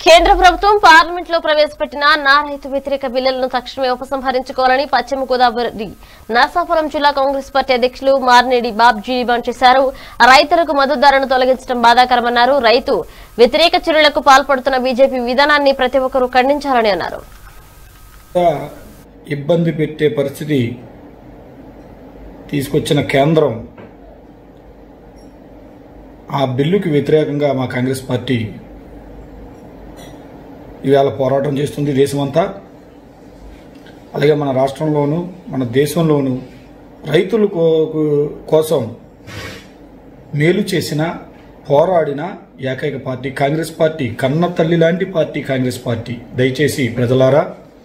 కేంద్ర ప్రభుత్వం పార్లమెంట్ లో ప్రవేశపెట్టిన నా రైతు వ్యతిరేక బిల్లులను తక్షణమే ఉపసంహరించుకోవాలని పశ్చిమ గోదావరి నర్సాపురం జిల్లా కాంగ్రెస్ పార్టీ అధ్యక్షులు మార్నేడి బాబ్జీ డిమాండ్ చేశారు రైతులకు మద్దతు ధరను తొలగించడం బాధాకరమన్నారు రైతు వ్యతిరేక చర్యలకు పాల్పడుతున్న బీజేపీ విధానాన్ని ప్రతి ఒక్కరూ ఖండించాలని అన్నారు ఇబ్బంది పెట్టే పరిస్థితి తీసుకొచ్చిన కేంద్రం ఆ బిల్లుకి వ్యతిరేకంగా మా కాంగ్రెస్ పార్టీ ఇవాళ పోరాటం చేస్తుంది దేశమంతా అలాగే మన రాష్ట్రంలోనూ మన దేశంలోనూ రైతుల కో- కోసం మేలు చేసిన పోరాడిన ఏకైక పార్టీ కాంగ్రెస్ పార్టీ కన్న తల్లి లాంటి పార్టీ కాంగ్రెస్ పార్టీ దయచేసి ప్రజలారా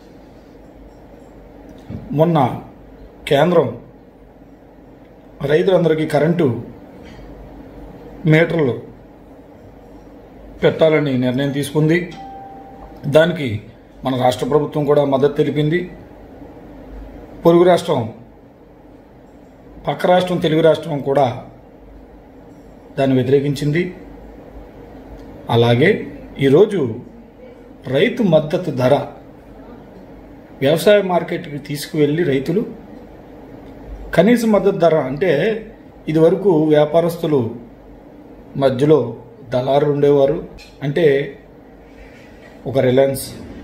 మొన్న కేంద్రం రైతులందరికీ కరెంటు మీటర్లు పెట్టాలని నిర్ణయం తీసుకుంది దానికి మన రాష్ట్ర ప్రభుత్వం కూడా మద్దతు తెలిపింది పొరుగు రాష్ట్రం పక్క రాష్ట్రం తెలుగు రాష్ట్రం కూడా దాన్ని వ్యతిరేకించింది అలాగే ఈరోజు రైతు మద్దతు ధర వ్యవసాయ మార్కెట్కి తీసుకువెళ్ళి రైతులు కనీస మద్దతు ధర అంటే ఇదివరకు వ్యాపారస్తులు మధ్యలో దళారులు ఉండేవారు అంటే ఒక రిలయన్స్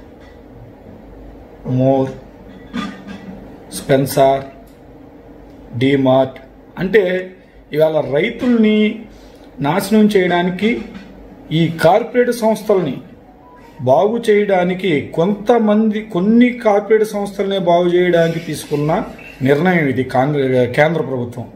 మోర్ స్పెన్సార్ డీమార్ట్ అంటే ఇవాళ రైతుల్ని నాశనం చేయడానికి ఈ కార్పొరేట్ సంస్థల్ని బాగు చేయడానికి కొంతమంది కొన్ని కార్పొరేట్ సంస్థలనే బాగు చేయడానికి తీసుకున్న నిర్ణయం ఇది కాంగ్రెస్ కేంద్ర ప్రభుత్వం